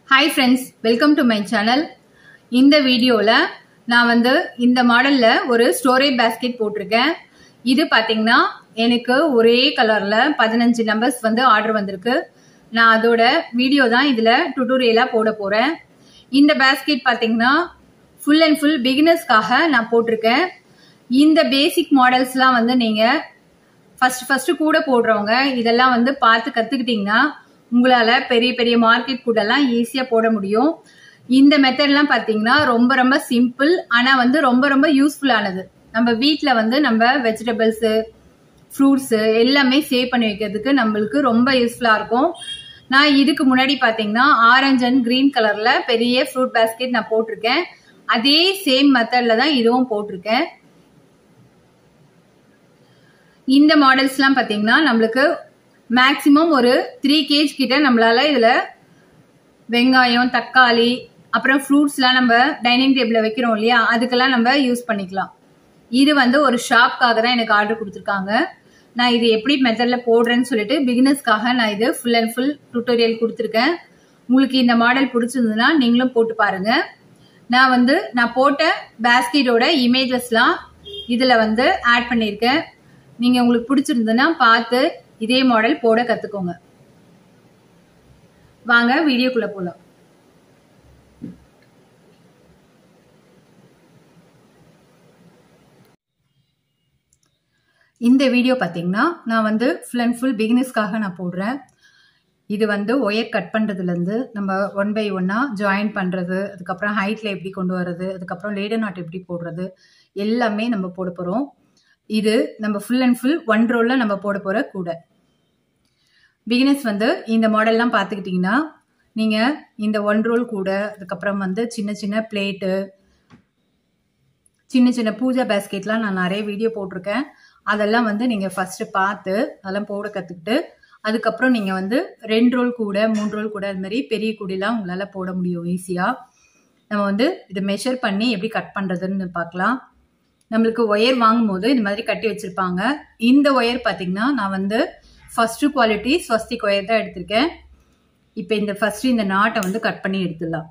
hi friends welcome to my channel இந்த வீடியோவில் நான் வந்து இந்த மாடலில் ஒரு ஸ்டோரேஜ் பேஸ்கெட் போட்டிருக்கேன் இது பார்த்தீங்கன்னா எனக்கு ஒரே கலரில் பதினஞ்சு நம்பர்ஸ் வந்து ஆர்டர் வந்திருக்கு நான் அதோட வீடியோ தான் இதில் டுட்டோரியலாக போட போகிறேன் இந்த பேஸ்கெட் பார்த்தீங்கன்னா ஃபுல் அண்ட் ஃபுல் பிகினர்ஸ்க்காக நான் போட்டிருக்கேன் இந்த பேசிக் மாடல்ஸ்லாம் வந்து நீங்கள் ஃபர்ஸ்ட் ஃபர்ஸ்ட் கூட போடுறவங்க இதெல்லாம் வந்து பார்த்து கத்துக்கிட்டீங்கன்னா உங்களால பெரிய பெரிய மார்க்கெட் கூட எல்லாம் ஈஸியா போட முடியும் இந்த மெத்தட்லாம் பாத்தீங்கன்னா ரொம்ப ரொம்ப சிம்பிள் ஆனா வந்து ரொம்ப ரொம்ப யூஸ்ஃபுல்லானது நம்ம வீட்டில் வந்து நம்ம வெஜிடபிள்ஸ் ஃப்ரூட்ஸ் எல்லாமே சேவ் பண்ணி வைக்கிறதுக்கு நம்மளுக்கு ரொம்ப யூஸ்ஃபுல்லா இருக்கும் நான் இதுக்கு முன்னாடி பாத்தீங்கன்னா ஆரஞ்சு அண்ட் கிரீன் கலர்ல பெரிய ஃப்ரூட் பேஸ்கெட் நான் போட்டிருக்கேன் அதே சேம் மெத்தட்ல தான் இதுவும் போட்டிருக்கேன் இந்த மாடல்ஸ்லாம் பார்த்தீங்கன்னா நம்மளுக்கு மேக்சிமம் ஒரு த்ரீ கேஜ் கிட்ட நம்மளால இதில் வெங்காயம் தக்காளி அப்புறம் ஃப்ரூட்ஸ்லாம் நம்ம டைனிங் டேபிளில் வைக்கிறோம் இல்லையா அதுக்கெல்லாம் நம்ம யூஸ் பண்ணிக்கலாம் இது வந்து ஒரு ஷாப்க்காக தான் எனக்கு ஆர்டர் கொடுத்துருக்காங்க நான் இது எப்படி மெத்தடில் போடுறேன்னு சொல்லிட்டு பிகினர்ஸ்க்காக நான் இது ஃபுல் அண்ட் ஃபுல் டுட்டோரியல் கொடுத்துருக்கேன் உங்களுக்கு இந்த மாடல் பிடிச்சிருந்ததுன்னா நீங்களும் போட்டு பாருங்க நான் வந்து நான் போட்ட பேஸ்கெட்டோட இமேஜஸ்லாம் இதில் வந்து ஆட் பண்ணியிருக்கேன் நீங்க உங்களுக்கு பிடிச்சிருந்ததுன்னா பார்த்து இதே மாடல் போட கத்துக்கோங்க வாங்க வீடியோக்குள்ள போலாம் இந்த வீடியோ பார்த்தீங்கன்னா நான் வந்து ஃபுல் அண்ட் ஃபுல் பிகினர்ஸ்க்காக நான் போடுறேன் இது வந்து ஒயர் கட் பண்ணுறதுலேருந்து நம்ம ஒன் பை ஒன்னாக ஜாயின் பண்ணுறது அதுக்கப்புறம் ஹைட்டில் எப்படி கொண்டு வர்றது அதுக்கப்புறம் லேடர் நாட் எப்படி போடுறது எல்லாமே நம்ம போட போகிறோம் இது நம்ம ஃபுல் அண்ட் ஃபுல் ஒன் ரோலில் நம்ம போட போகிற கூட பிகினர்ஸ் வந்து இந்த மாடல்லாம் பார்த்துக்கிட்டிங்கன்னா நீங்கள் இந்த ஒன் ரோல் கூட அதுக்கப்புறம் வந்து சின்ன சின்ன பிளேட்டு சின்ன சின்ன பூஜா பேஸ்கெட்லாம் நான் நிறைய வீடியோ போட்டிருக்கேன் அதெல்லாம் வந்து நீங்கள் ஃபஸ்ட்டு பார்த்து அதெல்லாம் போட கற்றுக்கிட்டு அதுக்கப்புறம் நீங்கள் வந்து ரெண்டு ரோல் கூட மூணு ரோல் கூட அது மாதிரி பெரிய கூடையெல்லாம் உங்களால் போட முடியும் ஈஸியாக நம்ம வந்து இதை மெஷர் பண்ணி எப்படி கட் பண்ணுறதுன்னு பார்க்கலாம் நம்மளுக்கு ஒயர் வாங்கும் போது இந்த மாதிரி கட்டி வச்சிருப்பாங்க இந்த ஒயர் பார்த்தீங்கன்னா நான் வந்து ஃபர்ஸ்ட் குவாலிட்டி ஸ்வஸ்திக் ஒயர் தான் எடுத்திருக்கேன் இப்போ இந்த ஃபர்ஸ்ட் இந்த நாட்டை வந்து கட் பண்ணி எடுத்துடலாம்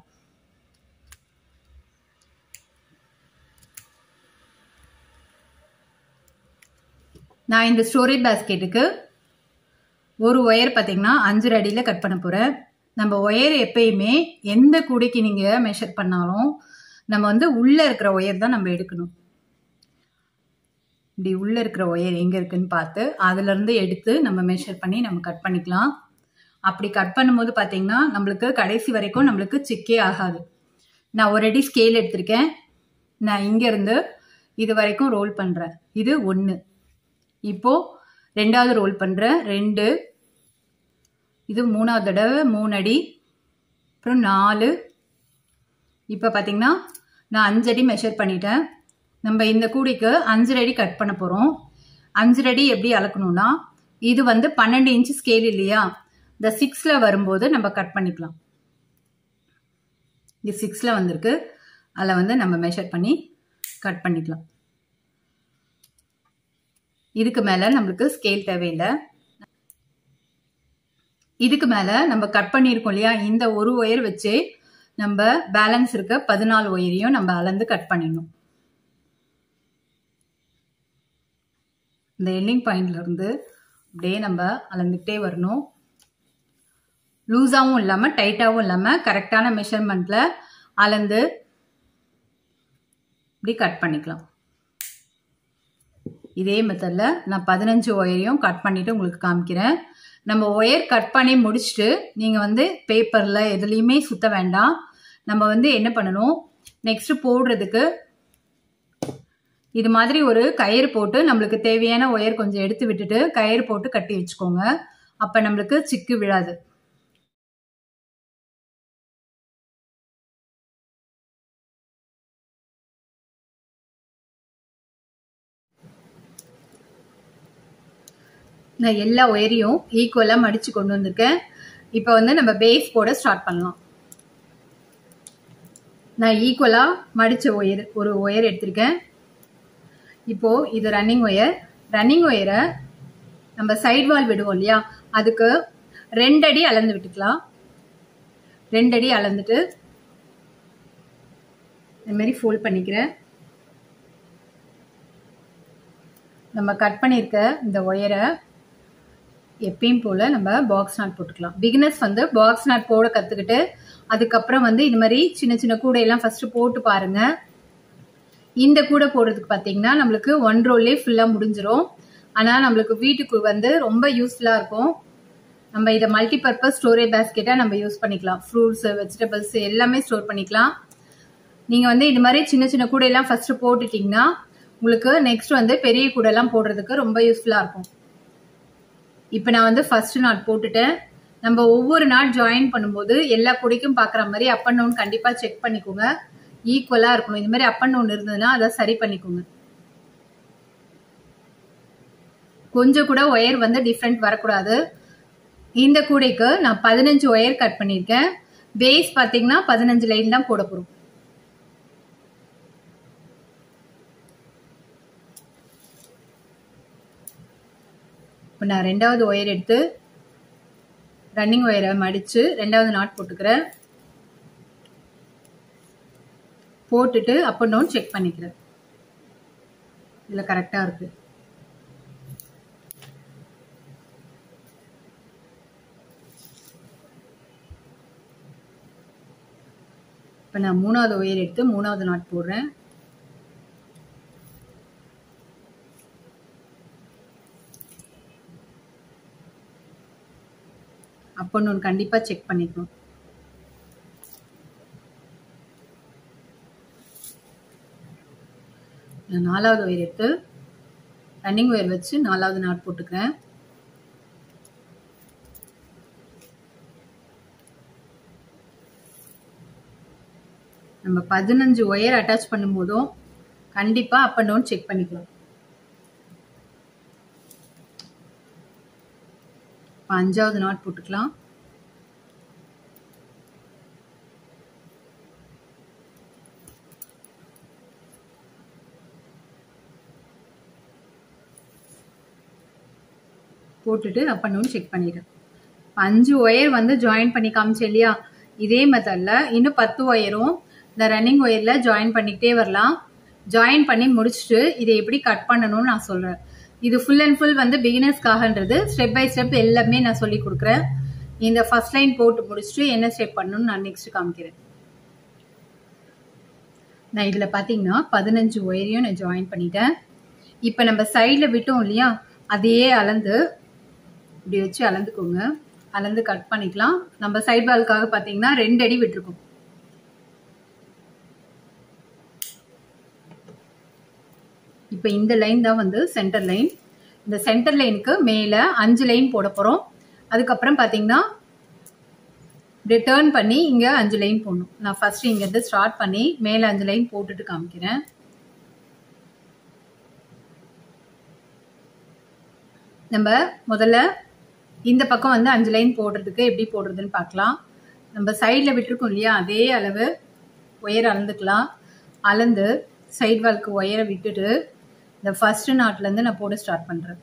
நான் இந்த ஸ்டோரேஜ் பேஸ்கெட்டுக்கு ஒரு ஒயர் பார்த்தீங்கன்னா அஞ்சு அடியில் கட் பண்ண போகிறேன் நம்ம ஒயர் எப்பயுமே எந்த கூடைக்கு நீங்கள் மெஷர் பண்ணாலும் நம்ம வந்து உள்ளே இருக்கிற ஒயர் தான் நம்ம எடுக்கணும் இப்படி உள்ளே இருக்கிற ஒயர் எங்கே இருக்குன்னு பார்த்து அதுலேருந்து எடுத்து நம்ம மெஷர் பண்ணி நம்ம கட் பண்ணிக்கலாம் அப்படி கட் பண்ணும்போது பார்த்தீங்கன்னா நம்மளுக்கு கடைசி வரைக்கும் நம்மளுக்கு சிக்கே ஆகாது நான் ஒரு அடி ஸ்கேல் எடுத்திருக்கேன் நான் இங்கேருந்து இது வரைக்கும் ரோல் பண்ணுறேன் இது ஒன்று இப்போது ரெண்டாவது ரோல் பண்ணுறேன் ரெண்டு இது மூணாவது தடவை மூணு அடி அப்புறம் நாலு இப்போ பார்த்தீங்கன்னா நான் அஞ்சடி மெஷர் பண்ணிட்டேன் நம்ம இந்த கூடைக்கு அஞ்சு அடி கட் பண்ண போகிறோம் அஞ்சு அடி எப்படி அளக்கணும்னா இது வந்து பன்னெண்டு இன்ச்சு ஸ்கேல் இல்லையா இந்த சிக்ஸில் வரும்போது நம்ம கட் பண்ணிக்கலாம் இது சிக்ஸில் வந்திருக்கு அதில் வந்து நம்ம மெஷர் பண்ணி கட் பண்ணிக்கலாம் இதுக்கு மேலே நம்மளுக்கு ஸ்கேல் தேவையில்லை இதுக்கு மேலே நம்ம கட் பண்ணியிருக்கோம் இல்லையா இந்த ஒரு ஒயர் வச்சு நம்ம பேலன்ஸ் இருக்க பதினாலு ஒயரையும் நம்ம அளந்து கட் பண்ணிடணும் இந்த எண்டிங் பாயிண்ட்ல இருந்து அப்படியே நம்ம அளந்துக்கிட்டே வரணும் லூஸாகவும் இல்லாமல் டைட்டாகவும் இல்லாமல் கரெக்டான மெஷர்மெண்ட்டில் அளந்து இப்படி கட் பண்ணிக்கலாம் இதே மெத்தடில் நான் பதினஞ்சு ஒயரையும் கட் பண்ணிவிட்டு உங்களுக்கு காமிக்கிறேன் நம்ம ஒயர் கட் பண்ணி முடிச்சுட்டு நீங்கள் வந்து பேப்பரில் எதுலேயுமே சுற்ற வேண்டாம் நம்ம வந்து என்ன பண்ணணும் நெக்ஸ்ட்டு போடுறதுக்கு இது மாதிரி ஒரு கயிறு போட்டு நம்மளுக்கு தேவையான ஒயர் கொஞ்சம் எடுத்து விட்டுட்டு கயிறு போட்டு கட்டி வச்சுக்கோங்க அப்போ நம்மளுக்கு சிக்கு விழாது நான் எல்லா ஒயரையும் ஈக்குவலாக மடித்து கொண்டு வந்திருக்கேன் இப்போ வந்து நம்ம பேஸ் போட ஸ்டார்ட் பண்ணலாம் நான் ஈக்குவலாக மடித்த ஒயர் ஒரு ஒயர் எடுத்திருக்கேன் இப்போது இது ரன்னிங் ஒயர் ரன்னிங் ஒயரை நம்ம சைடு வால் விடுவோம் இல்லையா அதுக்கு ரெண்டு அடி அளந்து விட்டுக்கலாம் ரெண்டு அடி அளந்துட்டு இந்த மாதிரி ஃபோல்ட் பண்ணிக்கிறேன் நம்ம கட் பண்ணியிருக்க இந்த ஒயரை எப்பயும் போல் நம்ம பாக்ஸ் நாட் போட்டுக்கலாம் பிகினர்ஸ் வந்து பாக்ஸ் நாட் போட கற்றுக்கிட்டு அதுக்கப்புறம் வந்து இது மாதிரி சின்ன சின்ன கூடையெல்லாம் ஃபஸ்ட்டு போட்டு பாருங்க இந்த கூடை போடுறதுக்கு பார்த்தீங்கன்னா நம்மளுக்கு ஒன் ரோல்லே ஃபுல்லாக முடிஞ்சிரும் ஆனால் நம்மளுக்கு வீட்டுக்கு வந்து ரொம்ப யூஸ்ஃபுல்லாக இருக்கும் நம்ம இதை மல்டி பர்பஸ் ஸ்டோரேஜ் பேஸ்கெட்டாக நம்ம யூஸ் பண்ணிக்கலாம் ஃப்ரூட்ஸ் வெஜிடபிள்ஸ் எல்லாமே ஸ்டோர் பண்ணிக்கலாம் நீங்கள் வந்து இது மாதிரி சின்ன சின்ன கூடையெல்லாம் ஃபஸ்ட்டு போட்டுட்டிங்கன்னா உங்களுக்கு நெக்ஸ்ட் வந்து பெரிய கூடையெல்லாம் போடுறதுக்கு ரொம்ப யூஸ்ஃபுல்லாக இருக்கும் இப்போ நான் வந்து ஃபர்ஸ்ட் நாட் போட்டுட்டேன் நம்ம ஒவ்வொரு நாட் ஜாயின் பண்ணும்போது எல்லா கூடைக்கும் பார்க்குற மாதிரி அப் அண்ட் டவுன் கண்டிப்பாக செக் பண்ணிக்கோங்க ஈக்குவலாக இருக்கணும் இந்த மாதிரி அப் அண்ட் டவுன் இருந்ததுன்னா அதை சரி பண்ணிக்கோங்க கொஞ்சம் கூட ஒயர் வந்து டிஃப்ரெண்ட் வரக்கூடாது இந்த கூடைக்கு நான் பதினஞ்சு ஒயர் கட் பண்ணியிருக்கேன் பேஸ் பார்த்தீங்கன்னா பதினஞ்சு லைன் தான் போட போகிறோம் இப்போ நான் ரெண்டாவது ஒயர் எடுத்து ரன்னிங் ஒயரை மடித்து ரெண்டாவது நாட் போட்டுக்கிறேன் போட்டுட்டு அப் அண்ட் டவுன் செக் பண்ணிக்கிறேன் இதில் கரெக்டாக இருக்கு இப்போ நான் மூணாவது ஒயர் எடுத்து மூணாவது நாட் போடுறேன் அப் அண்ட் டவுன் கண்டிப்பாக செக் பண்ணிக்கணும் நான் நாலாவது ஒயர் எடுத்து ரன்னிங் ஒயர் வச்சு நாலாவது நாட் போட்டுக்கிறேன் நம்ம பதினஞ்சு ஒயர் அட்டாச் பண்ணும்போதும் கண்டிப்பாக அப் அண்ட் டவுன் செக் பண்ணிக்கலாம் இப்போ அஞ்சாவது நாட் போட்டுக்கலாம் போட்டுட்டு அப் அண்ட் டவுன் செக் பண்ணிடுறேன் அஞ்சு ஒயர் வந்து ஜாயின் பண்ணி காமிச்சேன் இல்லையா இதே மெத்தடில் இன்னும் பத்து ஒயரும் இந்த ரன்னிங் ஒயரில் ஜாயின் பண்ணிக்கிட்டே வரலாம் ஜாயின் பண்ணி முடிச்சுட்டு இதை எப்படி கட் பண்ணணும்னு நான் சொல்கிறேன் இது ஃபுல் அண்ட் ஃபுல் வந்து பிகினர்ஸ்க்காகன்றது ஸ்டெப் பை ஸ்டெப் எல்லாமே நான் சொல்லி கொடுக்குறேன் இந்த ஃபர்ஸ்ட் லைன் போட்டு முடிச்சுட்டு என்ன ஸ்டெப் பண்ணணும்னு நான் நெக்ஸ்ட் காமிக்கிறேன் நான் இதில் பார்த்தீங்கன்னா பதினஞ்சு ஒயரையும் நான் ஜாயின் பண்ணிட்டேன் இப்போ நம்ம சைடில் விட்டோம் இல்லையா அதையே அளந்து இப்படி வச்சு அளந்துக்கோங்க அளந்து கட் பண்ணிக்கலாம் நம்ம சைட் வால்க்காக பார்த்தீங்கன்னா ரெண்டு அடி விட்டுருக்கோம் இப்போ இந்த லைன் தான் வந்து சென்டர் லைன் இந்த சென்டர் லைனுக்கு மேலே அஞ்சு லைன் போட போகிறோம் அதுக்கப்புறம் பார்த்தீங்கன்னா இப்படி டேர்ன் பண்ணி இங்கே அஞ்சு லைன் போடணும் நான் ஃபர்ஸ்ட் இங்கேருந்து ஸ்டார்ட் பண்ணி மேலே அஞ்சு லைன் போட்டுட்டு காமிக்கிறேன் நம்ம முதல்ல இந்த பக்கம் வந்து அஞ்சு லைன் போடுறதுக்கு எப்படி போடுறதுன்னு பார்க்கலாம் நம்ம சைடில் விட்டுருக்கோம் இல்லையா அதே அளவு ஒயர் அளந்துக்கலாம் அளந்து சைட் வால்க்கு ஒயரை விட்டுட்டு இந்த ஃபர்ஸ்ட் நாட்லேருந்து நான் போட ஸ்டார்ட் பண்ணுறேன்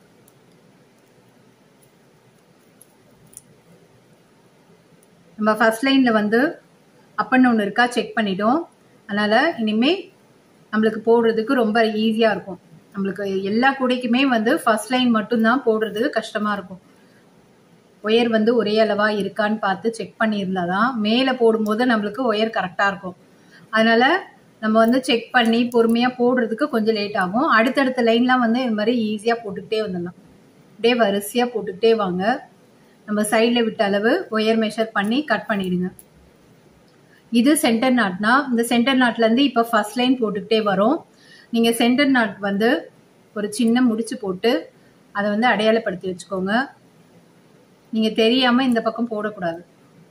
நம்ம ஃபர்ஸ்ட் லைனில் வந்து அப் அண்ட் டவுன் இருக்கா செக் பண்ணிட்டோம் அதனால் இனிமேல் நம்மளுக்கு போடுறதுக்கு ரொம்ப ஈஸியாக இருக்கும் நம்மளுக்கு எல்லா கூடைக்குமே வந்து ஃபர்ஸ்ட் லைன் மட்டும்தான் போடுறதுக்கு கஷ்டமாக இருக்கும் ஒயர் வந்து ஒரே அளவாக இருக்கான்னு பார்த்து செக் பண்ணியிருந்தா தான் மேலே போடும்போது நம்மளுக்கு ஒயர் கரெக்டாக இருக்கும் அதனால் நம்ம வந்து செக் பண்ணி பொறுமையாக போடுறதுக்கு கொஞ்சம் லேட் ஆகும் அடுத்தடுத்த லைன்லாம் வந்து இது மாதிரி ஈஸியாக போட்டுக்கிட்டே வந்துடலாம் அப்படியே வரிசையாக போட்டுக்கிட்டே வாங்க நம்ம சைடில் விட்ட அளவு ஒயர் மெஷர் பண்ணி கட் பண்ணிடுங்க இது சென்டர் நாட்னா இந்த சென்டர் நாட்லேருந்து இப்போ ஃபர்ஸ்ட் லைன் போட்டுக்கிட்டே வரும் நீங்கள் சென்டர் நாட் வந்து ஒரு சின்ன முடிச்சு போட்டு அதை வந்து அடையாளப்படுத்தி வச்சுக்கோங்க நீங்கள் தெரியாமல் இந்த பக்கம் போடக்கூடாது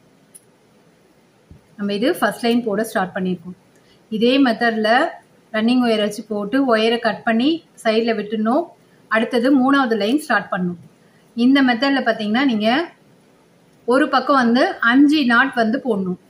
நம்ம இது ஃபர்ஸ்ட் லைன் போட ஸ்டார்ட் பண்ணியிருக்கோம் இதே மெத்தடில் ரன்னிங் ஒயர் வச்சு போட்டு ஒயரை கட் பண்ணி சைடில் விட்டுணும் அடுத்தது மூணாவது லைன் ஸ்டார்ட் பண்ணணும் இந்த மெத்தடில் பார்த்தீங்கன்னா நீங்கள் ஒரு பக்கம் வந்து அஞ்சு நாட் வந்து போடணும்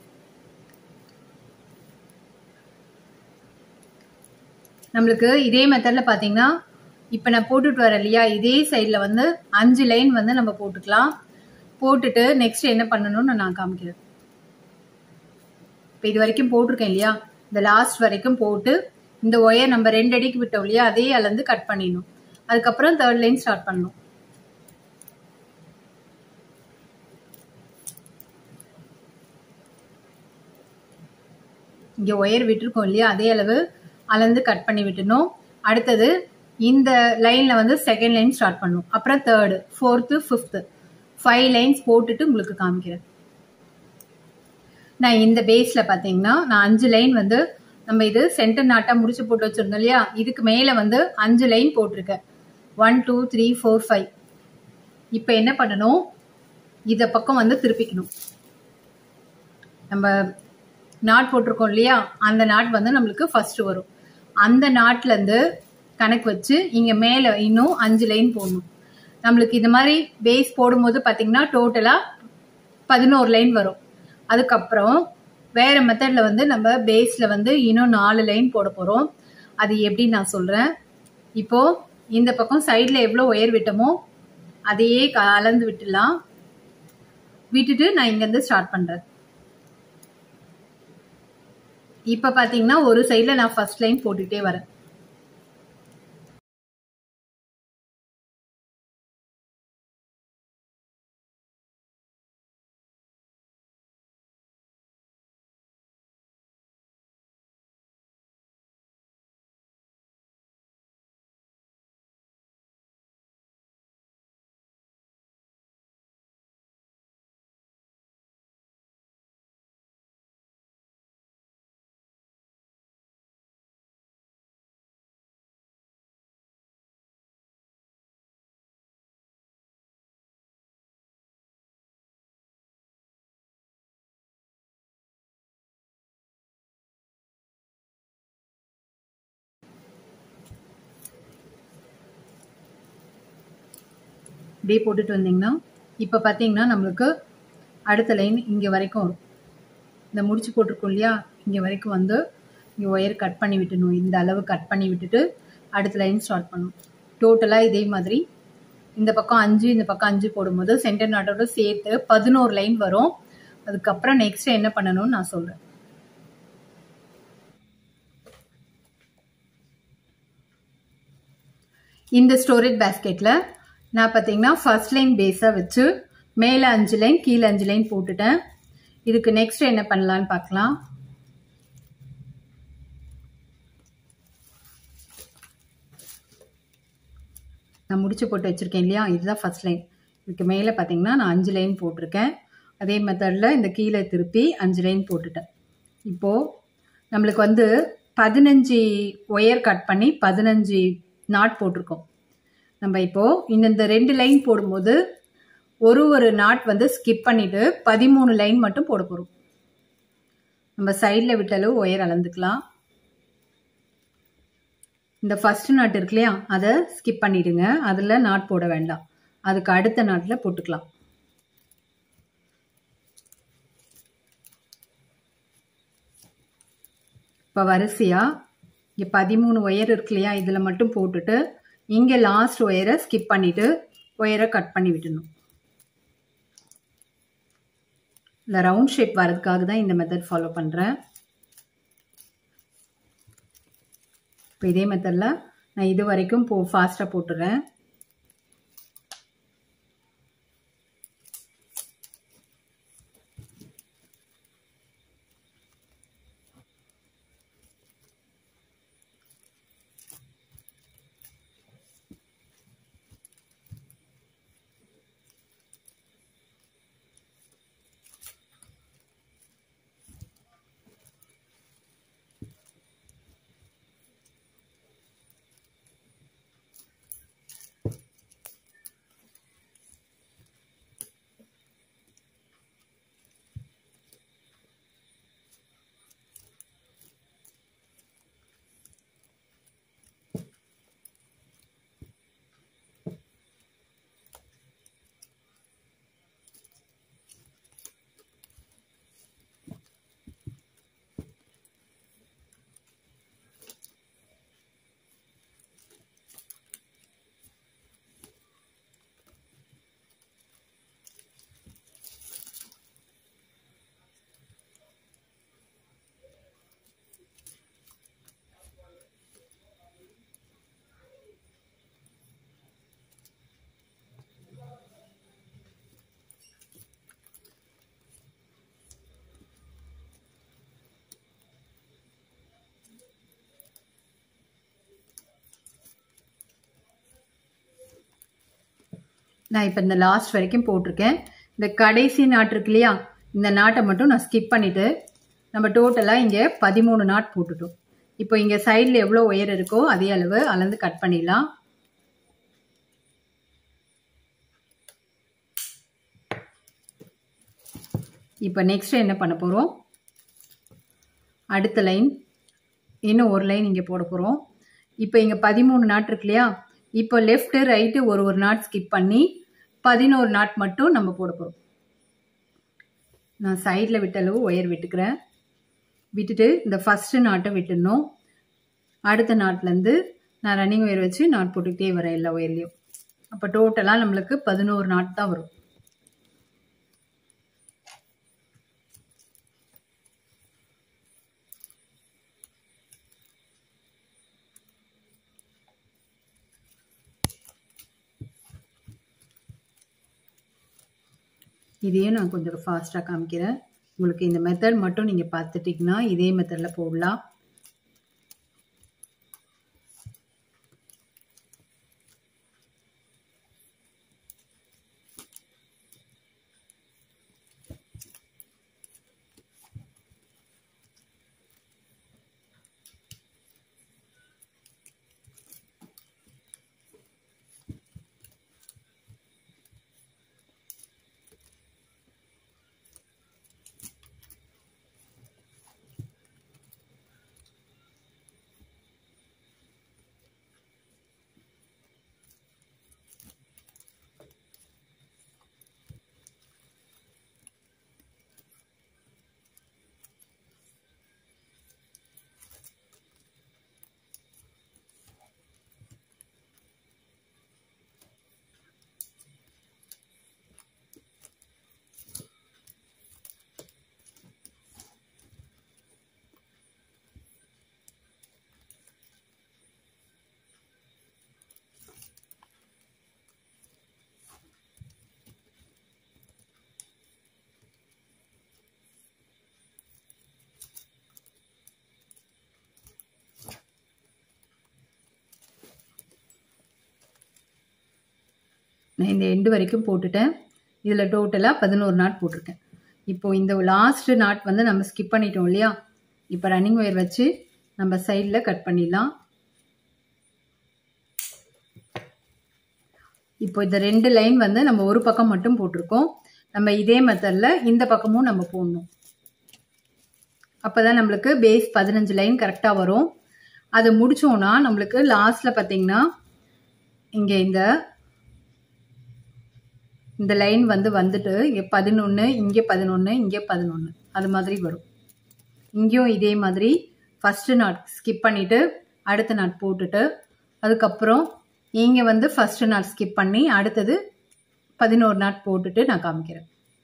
நம்மளுக்கு இதே மெத்தடில் பார்த்தீங்கன்னா இப்போ நான் போட்டுட்டு வரேன் இல்லையா இதே சைடில் வந்து அஞ்சு லைன் வந்து நம்ம போட்டுக்கலாம் போட்டுட்டு நெக்ஸ்ட் என்ன பண்ணணும்னு நான் காமிக்கிறேன் இப்போ இது வரைக்கும் போட்டிருக்கேன் இல்லையா இந்த லாஸ்ட் வரைக்கும் போட்டு இந்த ஒயர் நம்ம ரெண்டு அடிக்கு விட்டோம் இல்லையா அதே அளந்து கட் பண்ணிடணும் அதுக்கப்புறம் தேர்ட் லைன் ஸ்டார்ட் பண்ணணும் இங்கே ஒயர் விட்டுருக்கோம் இல்லையா அதே அளவு அளந்து கட் பண்ணி விட்டுணும் அடுத்தது இந்த லைனில் வந்து செகண்ட் லைன் ஸ்டார்ட் பண்ணும் அப்புறம் third fourth fifth five lines போட்டுட்டு உங்களுக்கு காமிக்கிறேன் நான் இந்த பேஸில் பார்த்தீங்கன்னா நான் அஞ்சு லைன் வந்து நம்ம இது சென்டர் நாட்டாக முடிச்சு போட்டு வச்சுருந்தோம் இல்லையா இதுக்கு மேலே வந்து அஞ்சு லைன் போட்டிருக்கேன் one two three four five இப்போ என்ன பண்ணணும் இதை பக்கம் வந்து திருப்பிக்கணும் நம்ம நாட் போட்டிருக்கோம் இல்லையா அந்த நாட் வந்து நம்மளுக்கு ஃபர்ஸ்ட் வரும் அந்த நாட்லேருந்து கணக்கு வச்சு இங்கே மேலே இன்னும் அஞ்சு லைன் போடணும் நம்மளுக்கு இந்த மாதிரி பேஸ் போடும்போது பார்த்தீங்கன்னா டோட்டலாக பதினோரு லைன் வரும் அதுக்கப்புறம் வேற மெத்தடில் வந்து நம்ம பேஸில் வந்து இன்னும் நாலு லைன் போட போகிறோம் அது எப்படி நான் சொல்கிறேன் இப்போ இந்த பக்கம் சைடில் எவ்வளோ ஒயர் விட்டோமோ அதையே கலந்து விட்டுலாம் விட்டுட்டு நான் இங்கேருந்து ஸ்டார்ட் பண்ணுறேன் இப்போ பார்த்தீங்கன்னா ஒரு சைடில் நான் ஃபர்ஸ்ட் லைன் போட்டுக்கிட்டே வரேன் இப்படியே போட்டுட்டு வந்தீங்கன்னா இப்போ பார்த்தீங்கன்னா நம்மளுக்கு அடுத்த லைன் இங்கே வரைக்கும் வரும் இந்த முடிச்சு போட்டிருக்கோம் இல்லையா இங்கே வரைக்கும் வந்து இங்கே ஒயர் கட் பண்ணி விட்டுணும் இந்த அளவு கட் பண்ணி விட்டுட்டு அடுத்த லைன் ஸ்டார்ட் பண்ணணும் டோட்டலாக இதே மாதிரி இந்த பக்கம் அஞ்சு இந்த பக்கம் அஞ்சு போடும்போது சென்டர் நாட்டோட சேர்த்து பதினோரு லைன் வரும் அதுக்கப்புறம் நெக்ஸ்ட் என்ன பண்ணணும்னு நான் சொல்கிறேன் இந்த ஸ்டோரேஜ் பேஸ்கெட்டில் நான் பார்த்தீங்கன்னா ஃபர்ஸ்ட் லைன் பேஸாக வச்சு மேலே அஞ்சு லைன் கீழே அஞ்சு லைன் போட்டுட்டேன் இதுக்கு நெக்ஸ்ட் என்ன பண்ணலான்னு பார்க்கலாம் நான் முடிச்சு போட்டு வச்சுருக்கேன் இல்லையா இதுதான் ஃபர்ஸ்ட் லைன் இதுக்கு மேலே பார்த்தீங்கன்னா நான் அஞ்சு லைன் போட்டிருக்கேன் அதே மெத்தடில் இந்த கீழே திருப்பி அஞ்சு லைன் போட்டுட்டேன் இப்போது நம்மளுக்கு வந்து பதினஞ்சு ஒயர் கட் பண்ணி பதினஞ்சு நாட் போட்டிருக்கோம் நம்ம இப்போது இந்த ரெண்டு லைன் போடும்போது ஒரு ஒரு நாட் வந்து ஸ்கிப் பண்ணிவிட்டு பதிமூணு லைன் மட்டும் போட போகிறோம் நம்ம சைடில் விட்டளவு ஒயர் அளந்துக்கலாம் இந்த ஃபர்ஸ்ட் நாட் இருக்கு இல்லையா அதை ஸ்கிப் பண்ணிடுங்க அதில் நாட் போட வேண்டாம் அதுக்கு அடுத்த நாட்டில் போட்டுக்கலாம் இப்போ வரிசையாக இங்கே பதிமூணு ஒயர் இருக்கு இல்லையா இதில் மட்டும் போட்டுட்டு இங்கே லாஸ்ட் ஒயரை ஸ்கிப் பண்ணிவிட்டு ஒயரை கட் பண்ணி விடணும் இந்த ரவுண்ட் ஷேப் வரதுக்காக தான் இந்த மெத்தட் ஃபாலோ பண்ணுறேன் இப்போ இதே மெத்தடில் நான் இது வரைக்கும் போ ஃபாஸ்ட்டாக போட்டுறேன் நான் இப்போ இந்த லாஸ்ட் வரைக்கும் போட்டிருக்கேன் இந்த கடைசி நாட் இருக்கு இல்லையா இந்த நாட்டை மட்டும் நான் ஸ்கிப் பண்ணிவிட்டு நம்ம டோட்டலாக இங்கே பதிமூணு நாட் போட்டுட்டோம் இப்போ இங்கே சைடில் எவ்வளோ ஒயர் இருக்கோ அதே அளவு அளந்து கட் பண்ணிடலாம் இப்போ நெக்ஸ்ட் என்ன பண்ண போகிறோம் அடுத்த லைன் இன்னும் ஒரு லைன் இங்கே போட போகிறோம் இப்போ இங்கே பதிமூணு நாட் இருக்கு இல்லையா இப்போ லெஃப்ட்டு ரைட்டு ஒரு ஒரு நாட் ஸ்கிப் பண்ணி பதினோரு நாட் மட்டும் நம்ம போட போகிறோம் நான் சைடில் விட்ட அளவு ஒயர் விட்டுக்கிறேன் விட்டுட்டு இந்த ஃபஸ்ட்டு நாட்டை விட்டுடணும் அடுத்த நாட்லேருந்து நான் ரன்னிங் ஒயர் வச்சு நாட் போட்டுக்கிட்டே வரேன் எல்லா ஒயர்லேயும் அப்போ டோட்டலாக நம்மளுக்கு பதினோரு நாட் தான் வரும் இதையும் நான் கொஞ்சம் ஃபாஸ்ட்டாக காமிக்கிறேன் உங்களுக்கு இந்த மெத்தட் மட்டும் நீங்கள் பார்த்துட்டிங்கன்னா இதே மெத்தடில் போடலாம் நான் இந்த எண்டு வரைக்கும் போட்டுட்டேன் இதில் டோட்டலாக பதினோரு நாட் போட்டிருக்கேன் இப்போ இந்த லாஸ்ட் நாட் வந்து நம்ம ஸ்கிப் பண்ணிட்டோம் இல்லையா இப்போ ரன்னிங் ஒயர் வச்சு நம்ம சைடில் கட் பண்ணிடலாம் இப்போ இந்த ரெண்டு லைன் வந்து நம்ம ஒரு பக்கம் மட்டும் போட்டிருக்கோம் நம்ம இதே மெத்தடில் இந்த பக்கமும் நம்ம போடணும் அப்போ தான் நம்மளுக்கு பேஸ் பதினஞ்சு லைன் கரெக்டாக வரும் அதை முடித்தோன்னா நம்மளுக்கு லாஸ்ட்டில் பார்த்தீங்கன்னா இங்கே இந்த இந்த லைன் வந்து வந்துட்டு இங்கே பதினொன்று இங்கே பதினொன்று இங்கே பதினொன்று அது மாதிரி வரும் இங்கேயும் இதே மாதிரி ஃபஸ்ட்டு நாட் ஸ்கிப் பண்ணிவிட்டு அடுத்த நாட் போட்டுட்டு அதுக்கப்புறம் இங்கே வந்து ஃபஸ்ட்டு நாட் ஸ்கிப் பண்ணி அடுத்தது பதினோரு நாட் போட்டுட்டு நான் காமிக்கிறேன்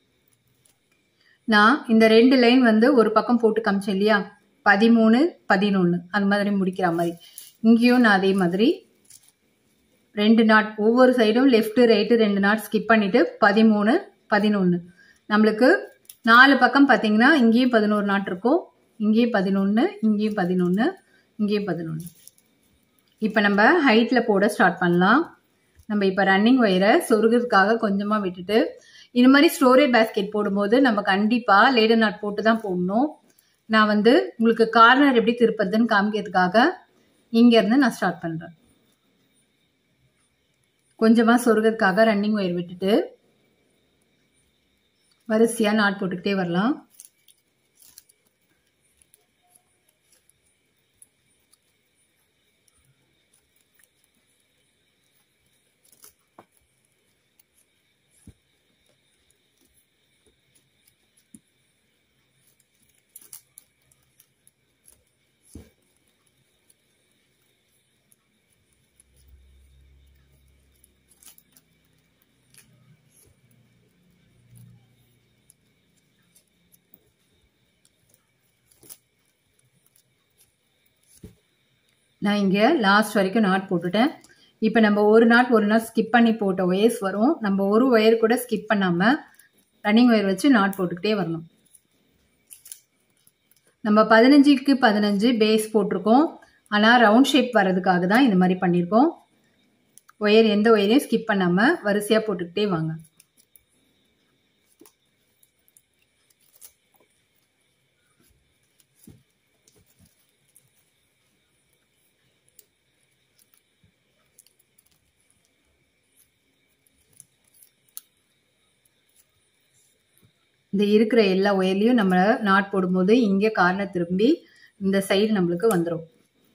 நான் இந்த ரெண்டு லைன் வந்து ஒரு பக்கம் போட்டு காமிச்சேன் இல்லையா பதிமூணு பதினொன்று அது மாதிரி முடிக்கிற மாதிரி இங்கேயும் நான் அதே மாதிரி ரெண்டு நாட் ஒவ்வொரு சைடும் லெஃப்ட் ரைட்டு ரெண்டு நாட் ஸ்கிப் பண்ணிட்டு பதிமூணு பதினொன்று நம்மளுக்கு நாலு பக்கம் பார்த்தீங்கன்னா இங்கேயும் பதினோரு நாட் இருக்கும் இங்கேயும் பதினொன்று இங்கேயும் பதினொன்று இங்கேயும் பதினொன்று இப்போ நம்ம ஹைட்டில் போட ஸ்டார்ட் பண்ணலாம் நம்ம இப்போ ரன்னிங் ஒயரை சொருகிறதுக்காக கொஞ்சமாக விட்டுட்டு இது மாதிரி ஸ்டோரேஜ் பேஸ்கெட் போடும்போது நம்ம கண்டிப்பாக லேடர் நாட் போட்டு தான் போடணும் நான் வந்து உங்களுக்கு கார்னர் எப்படி திருப்பதுன்னு காமிக்கிறதுக்காக இங்கேருந்து நான் ஸ்டார்ட் பண்ணுறேன் கொஞ்சமாக சொருகிறதுக்காக ரன்னிங் ஒயர் விட்டுட்டு வரிசையாக நாட் போட்டுக்கிட்டே வரலாம் நான் இங்கே லாஸ்ட் வரைக்கும் நாட் போட்டுட்டேன் இப்போ நம்ம ஒரு நாட் ஒரு நாட் ஸ்கிப் பண்ணி போட்ட ஒயர்ஸ் வரும் நம்ம ஒரு ஒயர் கூட ஸ்கிப் பண்ணாமல் ரன்னிங் ஒயர் வச்சு நாட் போட்டுக்கிட்டே வரணும் நம்ம பதினஞ்சுக்கு பதினஞ்சு பேஸ் போட்டிருக்கோம் ஆனால் ரவுண்ட் ஷேப் வர்றதுக்காக தான் இந்த மாதிரி பண்ணியிருக்கோம் ஒயர் எந்த ஒயரையும் ஸ்கிப் பண்ணாமல் வரிசையாக போட்டுக்கிட்டே வாங்க இந்த இருக்கிற எல்லா ஒயர்லையும் நம்ம நாட் போடும்போது இங்கே கார்னர் திரும்பி இந்த சைடு நம்மளுக்கு வந்துடும்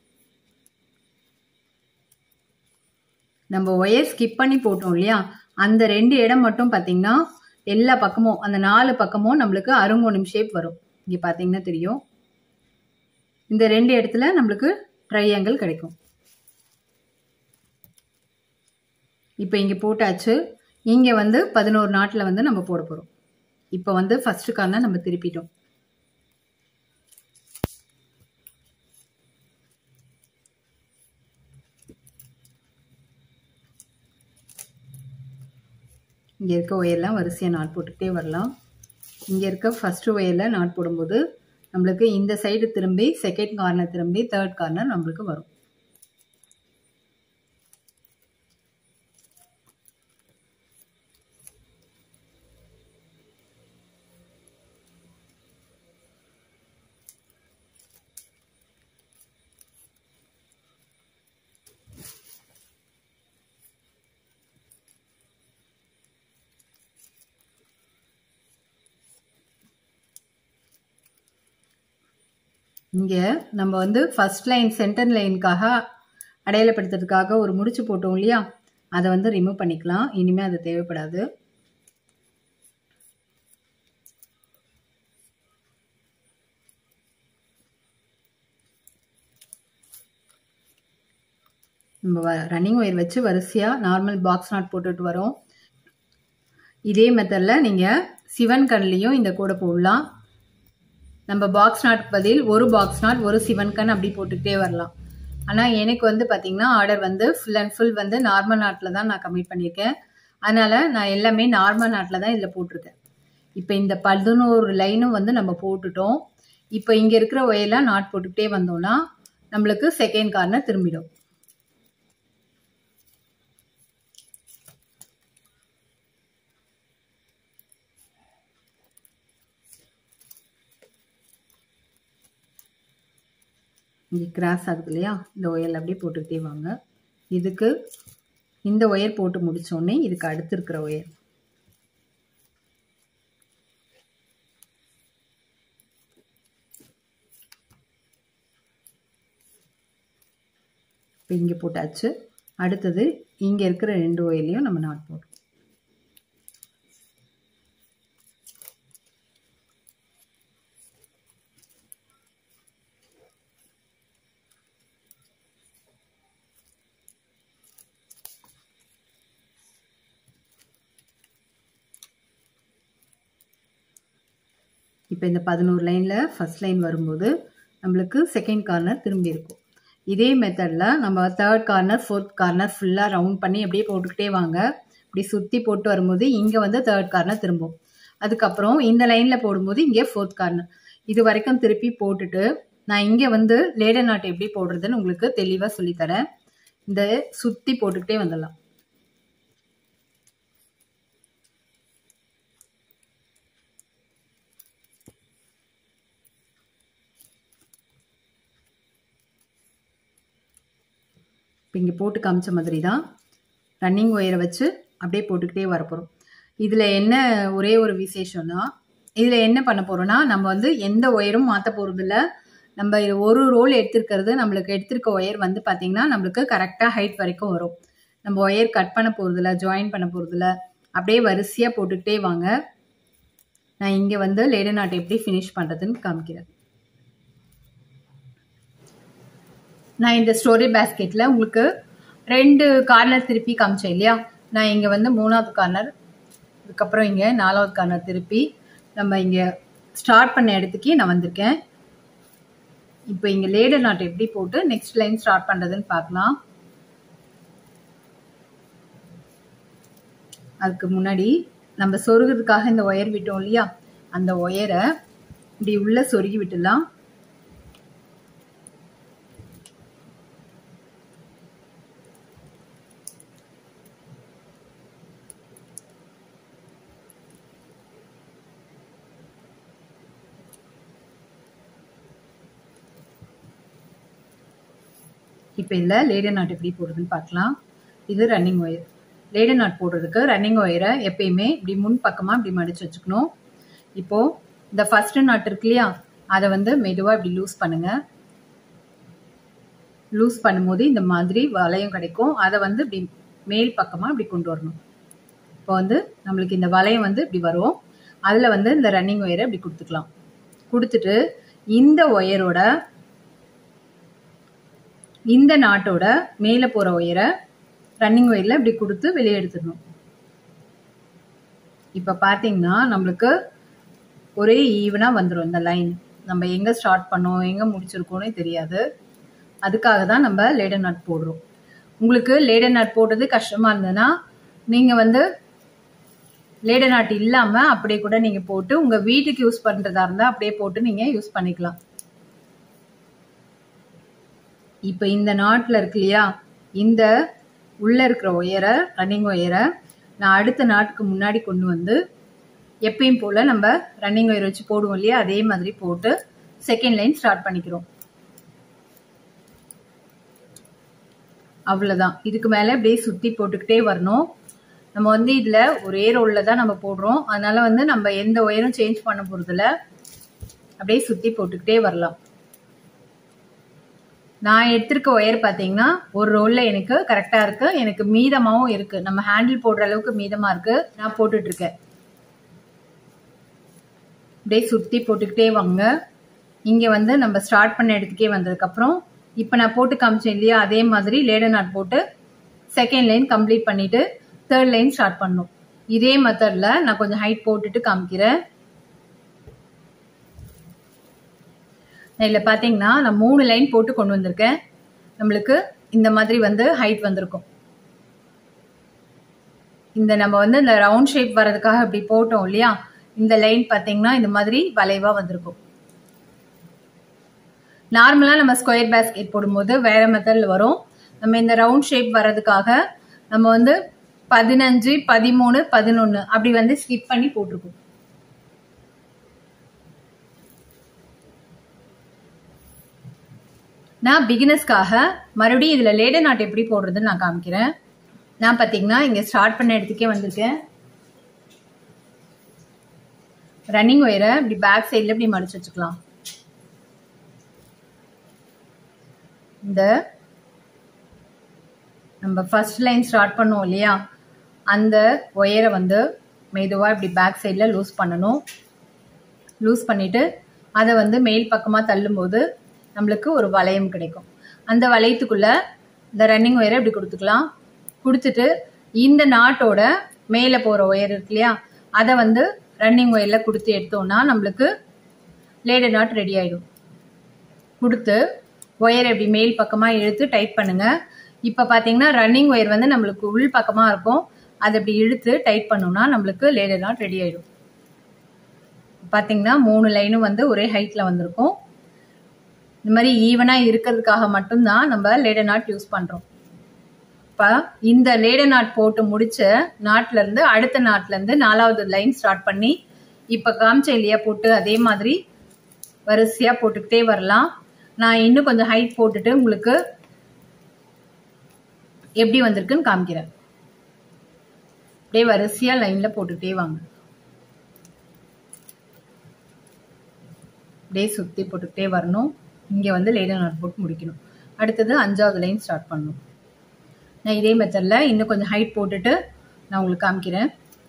நம்ம ஒயர் ஸ்கிப் பண்ணி போட்டோம் இல்லையா அந்த ரெண்டு இடம் மட்டும் பார்த்தீங்கன்னா எல்லா பக்கமும் அந்த நாலு பக்கமும் நம்மளுக்கு அருங்கோணம் ஷேப் வரும் இங்கே பார்த்தீங்கன்னா தெரியும் இந்த ரெண்டு இடத்துல நம்மளுக்கு ட்ரையாங்கிள் கிடைக்கும் இப்போ இங்கே போட்டாச்சு இங்கே வந்து பதினோரு நாட்டில் வந்து நம்ம போட போகிறோம் இப்போ வந்து ஃபர்ஸ்ட் கார்னர் நம்ம திருப்பிட்டோம் இங்கே இருக்க ஒயர்லாம் வரிசையாக நாட் போட்டுக்கிட்டே வரலாம் இங்கே இருக்க ஃபஸ்ட்டு ஒயரில் நாட் போடும்போது நம்மளுக்கு இந்த சைடு திரும்பி செகண்ட் கார்னர் திரும்பி தேர்ட் கார்னர் நம்மளுக்கு வரும் இங்கே நம்ம வந்து ஃபர்ஸ்ட் லைன் சென்டர் லைனுக்காக அடையாளப்படுத்துறதுக்காக ஒரு முடிச்சு போட்டோம் இல்லையா அதை வந்து ரிமூவ் பண்ணிக்கலாம் இனிமேல் அது தேவைப்படாது நம்ம ரன்னிங் ஒயர் வச்சு வரிசையாக நார்மல் பாக்ஸ் நாட் போட்டுட்டு வரோம் இதே மெத்தடில் நீங்கள் சிவன் கண்லேயும் இந்த கூட போடலாம் நம்ம பாக்ஸ் நாட் பதில் ஒரு பாக்ஸ் நாட் ஒரு சிவன் கண் அப்படி போட்டுக்கிட்டே வரலாம் ஆனால் எனக்கு வந்து பார்த்தீங்கன்னா ஆர்டர் வந்து ஃபுல் அண்ட் ஃபுல் வந்து நார்மல் நாட்டில் தான் நான் கம்ப்ளீட் பண்ணியிருக்கேன் அதனால் நான் எல்லாமே நார்மல் நாட்டில் தான் இதில் போட்டிருக்கேன் இப்போ இந்த பதினோரு லைனும் வந்து நம்ம போட்டுட்டோம் இப்போ இங்கே இருக்கிற ஒயெல்லாம் நாட் போட்டுக்கிட்டே வந்தோம்னா நம்மளுக்கு செகண்ட் கார்னர் திரும்பிடும் இங்கே கிராஸ் ஆகுது இல்லையா இந்த ஒயர் அப்படியே போட்டுக்கிட்டே வாங்க இதுக்கு இந்த ஒயர் போட்டு முடித்தோடனே இதுக்கு அடுத்து இருக்கிற ஒயர் இப்போ இங்கே போட்டாச்சு அடுத்தது இங்கே இருக்கிற ரெண்டு ஒயர்லையும் நம்ம நாட் போடுறோம் இப்போ இந்த பதினோரு லைனில் ஃபஸ்ட் லைன் வரும்போது நம்மளுக்கு செகண்ட் கார்னர் திரும்பி இருக்கும் இதே மெத்தடில் நம்ம தேர்ட் கார்னர் ஃபோர்த் கார்னர் ஃபுல்லாக ரவுண்ட் பண்ணி அப்படியே போட்டுக்கிட்டே வாங்க இப்படி சுற்றி போட்டு வரும்போது இங்கே வந்து தேர்ட் கார்னர் திரும்பும் அதுக்கப்புறம் இந்த லைனில் போடும்போது இங்கே ஃபோர்த் கார்னர் இது வரைக்கும் திருப்பி போட்டுட்டு நான் இங்கே வந்து லேடர் நாட் எப்படி போடுறதுன்னு உங்களுக்கு தெளிவாக சொல்லித்தரேன் இந்த சுற்றி போட்டுக்கிட்டே வந்துடலாம் இப்போ இங்கே போட்டு காமிச்ச மாதிரி தான் ரன்னிங் ஒயரை வச்சு அப்படியே போட்டுக்கிட்டே வரப்போகிறோம் இதில் என்ன ஒரே ஒரு விசேஷம்னா இதில் என்ன பண்ண போகிறோம்னா நம்ம வந்து எந்த ஒயரும் மாற்ற போகிறதில்ல நம்ம இது ஒரு ரோல் எடுத்திருக்கிறது நம்மளுக்கு எடுத்திருக்க ஒயர் வந்து பார்த்திங்கன்னா நம்மளுக்கு கரெக்டாக ஹைட் வரைக்கும் வரும் நம்ம ஒயர் கட் பண்ண போகிறதில்ல ஜாயின் பண்ண போகிறதில்ல அப்படியே வரிசையாக போட்டுக்கிட்டே வாங்க நான் இங்கே வந்து லேடர் நாட் எப்படி ஃபினிஷ் பண்ணுறதுன்னு காமிக்கிறேன் நான் இந்த ஸ்டோரி பேஸ்கெட்டில் உங்களுக்கு ரெண்டு கார்னர் திருப்பி காமிச்சேன் இல்லையா நான் இங்கே வந்து மூணாவது கார்னர் அதுக்கப்புறம் இங்கே நாலாவது கார்னர் திருப்பி நம்ம இங்கே ஸ்டார்ட் பண்ண இடத்துக்கே நான் வந்திருக்கேன் இப்போ இங்கே லேடர் நாட் எப்படி போட்டு நெக்ஸ்ட் லைன் ஸ்டார்ட் பண்ணுறதுன்னு பார்க்கலாம் அதுக்கு முன்னாடி நம்ம சொருகிறதுக்காக இந்த ஒயர் விட்டோம் இல்லையா அந்த ஒயரை இப்படி உள்ளே சொருகி விட்டுடலாம் இப்போ இதில் லேடர் நாட் எப்படி போடுறதுன்னு பார்க்கலாம் இது ரன்னிங் ஒயர் லேடர் நாட் போடுறதுக்கு ரன்னிங் ஒயரை எப்பயுமே இப்படி முன் பக்கமாக இப்படி மடித்து வச்சுக்கணும் இப்போது இந்த ஃபஸ்ட்டு நாட் இருக்கு இல்லையா அதை வந்து மெதுவாக இப்படி லூஸ் பண்ணுங்கள் லூஸ் பண்ணும்போது இந்த மாதிரி வளையம் கிடைக்கும் அதை வந்து இப்படி மேல் பக்கமாக இப்படி கொண்டு வரணும் இப்போ வந்து நம்மளுக்கு இந்த வளையம் வந்து இப்படி வரும் அதில் வந்து இந்த ரன்னிங் ஒயரை இப்படி கொடுத்துக்கலாம் கொடுத்துட்டு இந்த ஒயரோட இந்த நாட்டோட மேலே போகிற ஒயரை ரன்னிங் ஒயரில் இப்படி கொடுத்து வெளியே எடுத்துடணும் இப்போ பார்த்தீங்கன்னா நம்மளுக்கு ஒரே ஈவனாக வந்துடும் இந்த லைன் நம்ம எங்கே ஸ்டார்ட் பண்ணோம் எங்கே முடிச்சிருக்கோன்னே தெரியாது அதுக்காக தான் நம்ம லேடர் நாட் போடுறோம் உங்களுக்கு லேடர் நாட் போடுறது கஷ்டமாக இருந்ததுன்னா நீங்கள் வந்து லேடர் நாட் இல்லாமல் அப்படியே கூட நீங்கள் போட்டு உங்கள் வீட்டுக்கு யூஸ் பண்ணுறதா இருந்தால் அப்படியே போட்டு நீங்கள் யூஸ் பண்ணிக்கலாம் இப்போ இந்த நாட்டில் இருக்கு இல்லையா இந்த உள்ளே இருக்கிற ஒயரை ரன்னிங் ஒயரை நான் அடுத்த நாட்டுக்கு முன்னாடி கொண்டு வந்து எப்பயும் போல் நம்ம ரன்னிங் ஒயர் வச்சு போடுவோம் இல்லையா அதே மாதிரி போட்டு செகண்ட் லைன் ஸ்டார்ட் பண்ணிக்கிறோம் அவ்வளோதான் இதுக்கு மேலே அப்படியே சுற்றி போட்டுக்கிட்டே வரணும் நம்ம வந்து இதில் ஒரே ரோலில் தான் நம்ம போடுறோம் அதனால வந்து நம்ம எந்த ஒயரும் சேஞ்ச் பண்ண போகிறதில்ல அப்படியே சுற்றி போட்டுக்கிட்டே வரலாம் நான் எடுத்திருக்க ஒயர் பார்த்தீங்கன்னா ஒரு ரோலில் எனக்கு கரெக்டாக இருக்குது எனக்கு மீதமாகவும் இருக்குது நம்ம ஹேண்டில் போடுற அளவுக்கு மீதமாக இருக்குது நான் போட்டுட்ருக்கேன் அப்படியே சுற்றி போட்டுக்கிட்டே வாங்க இங்கே வந்து நம்ம ஸ்டார்ட் பண்ண இடத்துக்கே வந்ததுக்கப்புறம் இப்போ நான் போட்டு காமிச்சேன் இல்லையா அதே மாதிரி லேடர் நாட் போட்டு செகண்ட் லைன் கம்ப்ளீட் பண்ணிவிட்டு தேர்ட் லைன் ஸ்டார்ட் பண்ணும் இதே மெத்தடில் நான் கொஞ்சம் ஹைட் போட்டுட்டு காமிக்கிறேன் இதில் பார்த்தீங்கன்னா நான் மூணு லைன் போட்டு கொண்டு வந்திருக்கேன் நம்மளுக்கு இந்த மாதிரி வந்து ஹைட் வந்திருக்கும் இந்த நம்ம வந்து இந்த ரவுண்ட் ஷேப் வர்றதுக்காக இப்படி போட்டோம் இல்லையா இந்த லைன் பார்த்தீங்கன்னா இந்த மாதிரி வளைவாக வந்திருக்கும் நார்மலாக நம்ம ஸ்கொயர் பேஸ்கெட் போடும்போது வேற மெத்தடில் வரும் நம்ம இந்த ரவுண்ட் ஷேப் வர்றதுக்காக நம்ம வந்து பதினஞ்சு பதிமூணு பதினொன்று அப்படி வந்து ஸ்கிப் பண்ணி போட்டிருக்கோம் நான் பிகினர்ஸ்க்காக மறுபடியும் இதில் லேடர் நாட் எப்படி போடுறதுன்னு நான் காமிக்கிறேன் நான் பார்த்தீங்கன்னா இங்கே ஸ்டார்ட் பண்ண இடத்துக்கே வந்திருக்கேன் ரன்னிங் ஒயரை இப்படி பேக் சைடில் இப்படி மடிச்சு வச்சுக்கலாம் இந்த நம்ம ஃபர்ஸ்ட் லைன் ஸ்டார்ட் பண்ணோம் இல்லையா அந்த ஒயரை வந்து மெதுவாக இப்படி பேக் சைடில் லூஸ் பண்ணணும் லூஸ் பண்ணிவிட்டு அதை வந்து மேல் பக்கமாக தள்ளும்போது நம்மளுக்கு ஒரு வளையம் கிடைக்கும் அந்த வளையத்துக்குள்ளே இந்த ரன்னிங் ஒயரை இப்படி கொடுத்துக்கலாம் கொடுத்துட்டு இந்த நாட்டோட மேலே போகிற ஒயர் இருக்கு இல்லையா அதை வந்து ரன்னிங் ஒயரில் கொடுத்து எடுத்தோம்னா நம்மளுக்கு லேடர் நாட் ரெடி ஆகிடும் கொடுத்து ஒயர் எப்படி மேல் பக்கமாக இழுத்து டைட் பண்ணுங்கள் இப்போ பார்த்தீங்கன்னா ரன்னிங் ஒயர் வந்து நம்மளுக்கு உள் பக்கமாக இருக்கும் அதை இப்படி இழுத்து டைட் பண்ணோம்னா நம்மளுக்கு லேடர் நாட் ரெடி ஆகிடும் பார்த்தீங்கன்னா மூணு லைனும் வந்து ஒரே ஹைட்டில் வந்திருக்கும் இந்த மாதிரி ஈவனாக இருக்கிறதுக்காக மட்டும்தான் நம்ம லேடர் நாட் யூஸ் பண்ணுறோம் இப்போ இந்த லேடர் நாட் போட்டு முடிச்ச நாட்டிலேருந்து அடுத்த நாட்டிலேருந்து நாலாவது லைன் ஸ்டார்ட் பண்ணி இப்போ காமிச்ச இல்லையா போட்டு அதே மாதிரி வரிசையாக போட்டுக்கிட்டே வரலாம் நான் இன்னும் கொஞ்சம் ஹைட் போட்டுட்டு உங்களுக்கு எப்படி வந்திருக்குன்னு காமிக்கிறேன் அப்படியே வரிசையாக லைனில் போட்டுக்கிட்டே வாங்க அப்படியே சுற்றி போட்டுக்கிட்டே வரணும் இங்கே வந்து லேடர் நாட் போட்டு முடிக்கணும் அடுத்தது அஞ்சாவது லைன் ஸ்டார்ட் பண்ணணும் நான் இதே மெத்தடில் இன்னும் கொஞ்சம் ஹைட் போட்டுட்டு நான் உங்களுக்கு காமிக்கிறேன்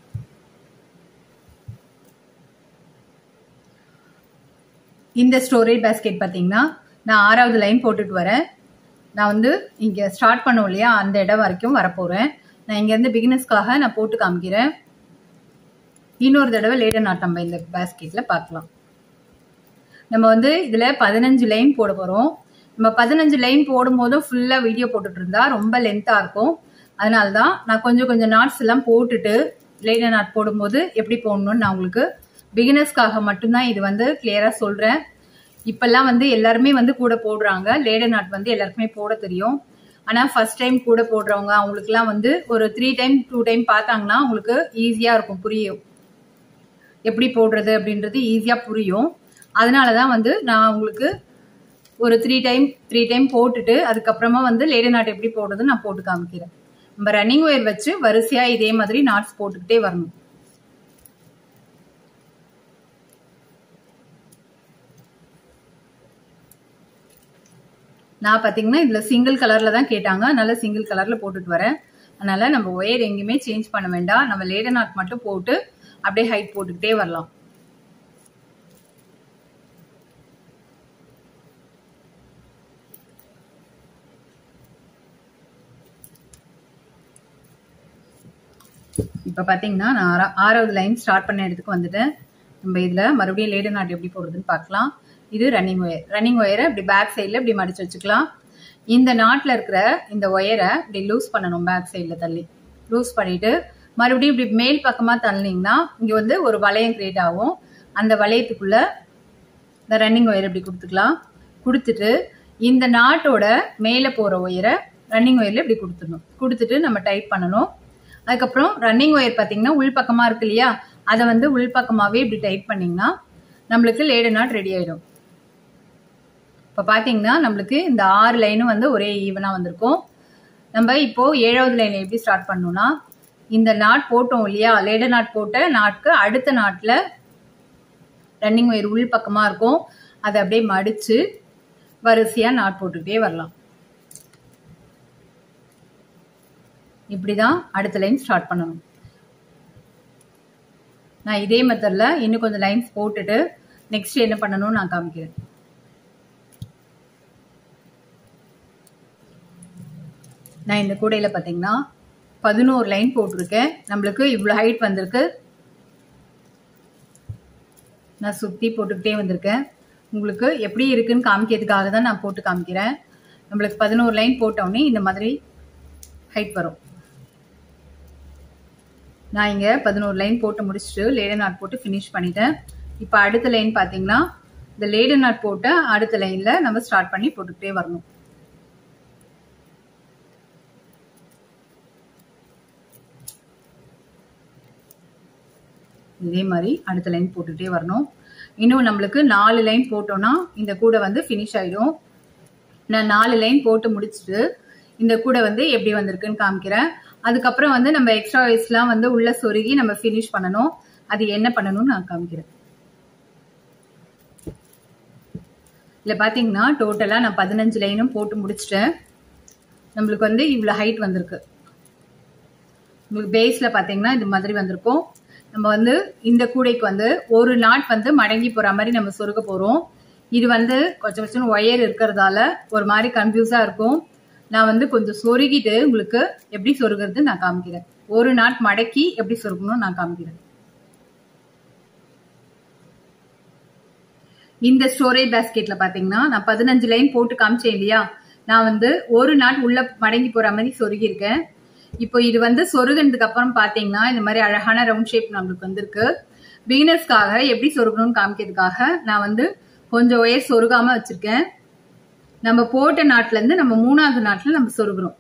இந்த ஸ்டோரேஜ் பேஸ்கெட் பார்த்தீங்கன்னா நான் ஆறாவது லைன் போட்டுட்டு வரேன் நான் வந்து இங்கே ஸ்டார்ட் பண்ணோம் இல்லையா அந்த இடம் வரைக்கும் வரப்போகிறேன் நான் இங்கேருந்து பிகினஸ்க்காக நான் போட்டு காமிக்கிறேன் இன்னொரு தடவை லேடர் நாட் நம்ம இந்த பேஸ்கெட்டில் பார்க்கலாம் நம்ம வந்து இதில் பதினஞ்சு லைன் போட போகிறோம் நம்ம பதினஞ்சு லைன் போடும்போதும் ஃபுல்லாக வீடியோ போட்டுட்டு இருந்தா ரொம்ப லென்த்தாக இருக்கும் அதனால தான் நான் கொஞ்சம் கொஞ்சம் நாட்ஸ் எல்லாம் போட்டுட்டு லேடர் நாட் போடும்போது எப்படி போடணும்னு நான் உங்களுக்கு பிகினர்ஸ்க்காக மட்டும்தான் இது வந்து கிளியராக சொல்கிறேன் இப்பெல்லாம் வந்து எல்லாருமே வந்து கூட போடுறாங்க லேடர் நாட் வந்து எல்லாருக்குமே போட தெரியும் ஆனால் ஃபர்ஸ்ட் டைம் கூட போடுறவங்க அவங்களுக்குலாம் வந்து ஒரு த்ரீ டைம் டூ டைம் பார்த்தாங்கன்னா அவங்களுக்கு ஈஸியாக இருக்கும் புரியும் எப்படி போடுறது அப்படின்றது ஈஸியாக புரியும் அதனால தான் வந்து நான் உங்களுக்கு ஒரு த்ரீ டைம் த்ரீ டைம் போட்டுட்டு அதுக்கப்புறமா வந்து லேடி நாட் எப்படி போடுறதுன்னு நான் போட்டு காமிக்கிறேன் நம்ம ரன்னிங் ஒயர் வச்சு வரிசையா இதே மாதிரி நாட்ஸ் போட்டுக்கிட்டே வரணும் நான் பார்த்தீங்கன்னா இதில் சிங்கிள் கலரில் தான் கேட்டாங்க அதனால சிங்கிள் கலரில் போட்டுட்டு வரேன் அதனால நம்ம ஒயர் எங்கேயுமே சேஞ்ச் பண்ண வேண்டாம் நம்ம லேடர் நாட் மட்டும் போட்டு அப்படியே ஹைட் போட்டுக்கிட்டே வரலாம் இப்போ பார்த்தீங்கன்னா நான் ஆறா ஆறாவது லைன் ஸ்டார்ட் பண்ண இடத்துக்கு வந்துட்டேன் நம்ம இதில் மறுபடியும் லேடர் நாட் எப்படி போடுறதுன்னு பார்க்கலாம் இது ரன்னிங் ஒயர் ரன்னிங் ஒயரை இப்படி பேக் சைடில் இப்படி மடிச்சு வச்சுக்கலாம் இந்த நாட்டில் இருக்கிற இந்த ஒயரை இப்படி லூஸ் பண்ணணும் பேக் சைடில் தள்ளி லூஸ் பண்ணிட்டு மறுபடியும் இப்படி மேல் பக்கமாக தள்ளினீங்கன்னா இங்கே வந்து ஒரு வளையம் கிரியேட் ஆகும் அந்த வளையத்துக்குள்ள இந்த ரன்னிங் ஒயர் இப்படி கொடுத்துக்கலாம் கொடுத்துட்டு இந்த நாட்டோட மேலே போகிற ஒயரை ரன்னிங் ஒயரில் இப்படி கொடுத்துடணும் கொடுத்துட்டு நம்ம டைட் பண்ணணும் அதுக்கப்புறம் ரன்னிங் ஒயர் பார்த்தீங்கன்னா உள் பக்கமாக இருக்கு இல்லையா அதை வந்து உள் பக்கமாகவே இப்படி டைட் பண்ணிங்கன்னா நம்மளுக்கு லேடு நாட் ரெடி ஆயிடும் இப்போ பார்த்தீங்கன்னா நம்மளுக்கு இந்த ஆறு லைனும் வந்து ஒரே ஈவனாக வந்திருக்கும் நம்ம இப்போ ஏழாவது லைன் எப்படி ஸ்டார்ட் பண்ணணும்னா இந்த நாட் போட்டோம் இல்லையா லேடர் நாட் போட்ட நாட்க்கு அடுத்த நாட்டில் ரன்னிங் ஒயர் உள் பக்கமாக இருக்கும் அதை அப்படியே மடித்து வரிசையாக நாட் போட்டுக்கிட்டே வரலாம் இப்படி தான் அடுத்த லைன் ஸ்டார்ட் பண்ணணும் நான் இதே மெத்தடில் இன்னும் கொஞ்சம் லைன்ஸ் போட்டுட்டு நெக்ஸ்ட் என்ன பண்ணணும்னு நான் காமிக்கிறேன் நான் இந்த கூடையில் பார்த்தீங்கன்னா பதினோரு லைன் போட்டிருக்கேன் நம்மளுக்கு இவ்வளோ ஹைட் வந்திருக்கு நான் சுற்றி போட்டுக்கிட்டே வந்திருக்கேன் உங்களுக்கு எப்படி இருக்குன்னு காமிக்கிறதுக்காக தான் நான் போட்டு காமிக்கிறேன் நம்மளுக்கு பதினோரு லைன் போட்டோடனே இந்த மாதிரி ஹைட் வரும் நான் இங்கே பதினோரு லைன் போட்டு முடிச்சுட்டு லேடர் நாட் போட்டு ஃபினிஷ் பண்ணிட்டேன் இப்போ அடுத்த லைன் பார்த்தீங்கன்னா இந்த லேடர் நாட் போட்ட அடுத்த லைனில் நம்ம ஸ்டார்ட் பண்ணி போட்டுக்கிட்டே வரணும் இதே மாதிரி அடுத்த லைன் போட்டுகிட்டே வரணும் இன்னும் நம்மளுக்கு நாலு லைன் போட்டோம்னா இந்த கூடை வந்து ஃபினிஷ் ஆகிடும் நான் நாலு லைன் போட்டு முடிச்சுட்டு இந்த கூடை வந்து எப்படி வந்திருக்குன்னு காமிக்கிறேன் அதுக்கப்புறம் வந்து நம்ம எக்ஸ்ட்ரா வயசுலாம் வந்து உள்ள சொருகி நம்ம ஃபினிஷ் பண்ணணும் அது என்ன பண்ணணும்னு நான் காமிக்கிறேன் இல்லை பார்த்தீங்கன்னா டோட்டலாக நான் பதினஞ்சு லைனும் போட்டு முடிச்சிட்டேன் நம்மளுக்கு வந்து இவ்வளோ ஹைட் வந்திருக்கு உங்களுக்கு பேஸில் பார்த்தீங்கன்னா இது மாதிரி வந்திருக்கும் நம்ம வந்து இந்த கூடைக்கு வந்து ஒரு நாட் வந்து மடங்கி போகிற மாதிரி நம்ம சொருக போகிறோம் இது வந்து கொஞ்சம் கொஞ்சம் ஒயர் இருக்கிறதால ஒரு மாதிரி கன்ஃபியூஸாக இருக்கும் நான் வந்து கொஞ்சம் சொருகிட்டு உங்களுக்கு எப்படி சொருகிறது நான் காமிக்கிறேன் ஒரு நாட் மடக்கி எப்படி சொருகணும் நான் காமிக்கிறேன் இந்த ஸ்டோரேஜ் பேஸ்கெட்ல பாத்தீங்கன்னா நான் பதினஞ்சு லைன் போட்டு காமிச்சேன் இல்லையா நான் வந்து ஒரு நாட் உள்ள மடங்கி போற மாதிரி சொருகி இருக்கேன் இப்போ இது வந்து சொருகினதுக்கு அப்புறம் பாத்தீங்கன்னா இந்த மாதிரி அழகான ரவுண்ட் ஷேப் நம்மளுக்கு வந்திருக்கு பிகினர்ஸ்க்காக எப்படி சொருகணும்னு காமிக்கிறதுக்காக நான் வந்து கொஞ்சம் ஒயர் சொருகாம வச்சிருக்கேன் நம்ம போட்ட நாட்டுல இருந்து நம்ம மூணாவது நாட்டுல நம்ம சொருகிறோம்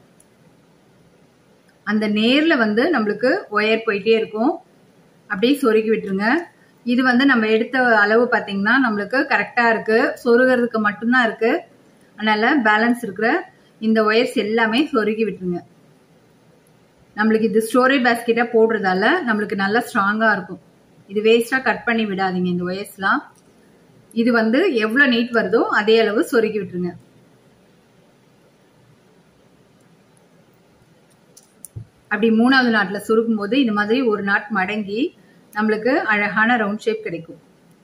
அந்த நேர்ல வந்து நம்மளுக்கு ஒயர் போயிட்டே இருக்கும் அப்படியே சொருகி விட்டுருங்க இது வந்து நம்ம எடுத்த அளவு பார்த்தீங்கன்னா நம்மளுக்கு கரெக்டாக இருக்கு சொருகிறதுக்கு மட்டும்தான் இருக்கு அதனால பேலன்ஸ் இருக்கிற இந்த ஒயர்ஸ் எல்லாமே சொருகி விட்டுருங்க நம்மளுக்கு இது ஸ்டோரேஜ் பேஸ்கெட்டாக போடுறதால நம்மளுக்கு நல்லா ஸ்ட்ராங்காக இருக்கும் இது வேஸ்ட்டாக கட் பண்ணி விடாதீங்க இந்த ஒயர்ஸ்லாம் இது வந்து எவ்வளோ நீட் வருதோ அதே அளவு சொருகி விட்டுருங்க அப்படி மூணாவது நாட்டில் சுருக்கும் போது இந்த மாதிரி ஒரு நாட் மடங்கி நம்மளுக்கு அழகான ரவுண்ட் ஷேப் கிடைக்கும்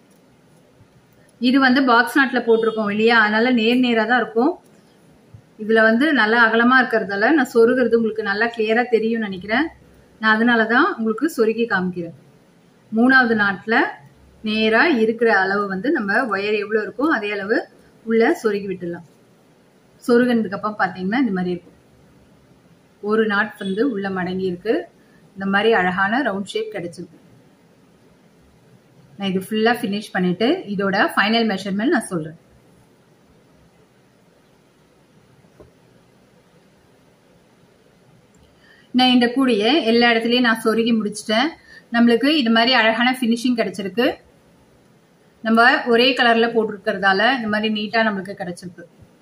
இது வந்து பாக்ஸ் நாட்டில் போட்டிருக்கோம் இல்லையா அதனால நேர் நேராக தான் இருக்கும் இதில் வந்து நல்லா அகலமாக இருக்கிறதால நான் சொருகிறது உங்களுக்கு நல்லா கிளியராக தெரியும்னு நினைக்கிறேன் நான் அதனால தான் உங்களுக்கு சொருகி காமிக்கிறேன் மூணாவது நாட்டில் நேராக இருக்கிற அளவு வந்து நம்ம ஒயர் எவ்வளோ இருக்கோ அதே அளவு உள்ள சொருகி விட்டுடலாம் சொருகினதுக்கு அப்புறம் பார்த்தீங்கன்னா இந்த மாதிரி இருக்கும் ஒரு நாட் வந்து உள்ள மடங்கி இருக்கு இந்த மாதிரி அழகான ரவுண்ட் ஷேப் கிடைச்சிருக்கு நான் இது ஃபுல்லாக ஃபினிஷ் பண்ணிட்டு இதோட ஃபைனல் மெஷர்மெண்ட் நான் சொல்றேன் நான் இந்த கூடைய எல்லா இடத்துலையும் நான் சொருகி முடிச்சிட்டேன் நம்மளுக்கு இது மாதிரி அழகான ஃபினிஷிங் கிடைச்சிருக்கு நம்ம ஒரே கலர்ல போட்டிருக்கிறதால இந்த மாதிரி நீட்டா நம்மளுக்கு கிடைச்சிருக்கு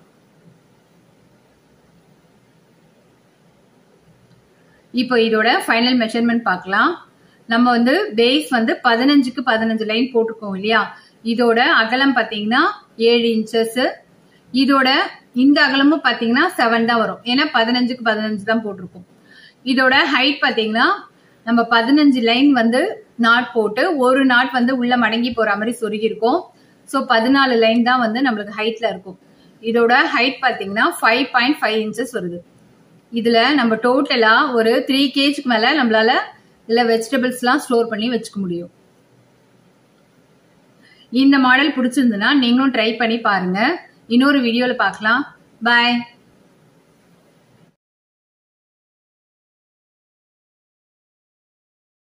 இப்போ இதோட ஃபைனல் மெஷர்மெண்ட் பார்க்கலாம் நம்ம வந்து பேஸ் வந்து பதினஞ்சுக்கு பதினஞ்சு லைன் போட்டிருக்கோம் இல்லையா இதோட அகலம் பார்த்தீங்கன்னா ஏழு இன்ச்சஸ் இதோட இந்த அகலமும் பார்த்தீங்கன்னா செவன் தான் வரும் ஏன்னா பதினஞ்சுக்கு பதினஞ்சு தான் போட்டிருக்கோம் இதோட ஹைட் பார்த்தீங்கன்னா நம்ம பதினஞ்சு லைன் வந்து நாட் போட்டு ஒரு நாட் வந்து உள்ள மடங்கி போற மாதிரி சொருகி இருக்கும் ஸோ பதினாலு லைன் தான் வந்து நம்மளுக்கு ஹைட்ல இருக்கும் இதோட ஹைட் பார்த்தீங்கன்னா ஃபைவ் பாயிண்ட் ஃபைவ் இன்ச்சஸ் வருது இதுல நம்ம டோட்டலா ஒரு த்ரீ கேஜ்க்கு மேல நம்மளால இதுல வெஜிடபிள்ஸ்லாம் ஸ்டோர் பண்ணி வச்சுக்க முடியும் இந்த மாடல் பிடிச்சிருந்துன்னா நீங்களும் ட்ரை பண்ணி பாருங்க இன்னொரு வீடியோல பார்க்கலாம் பாய்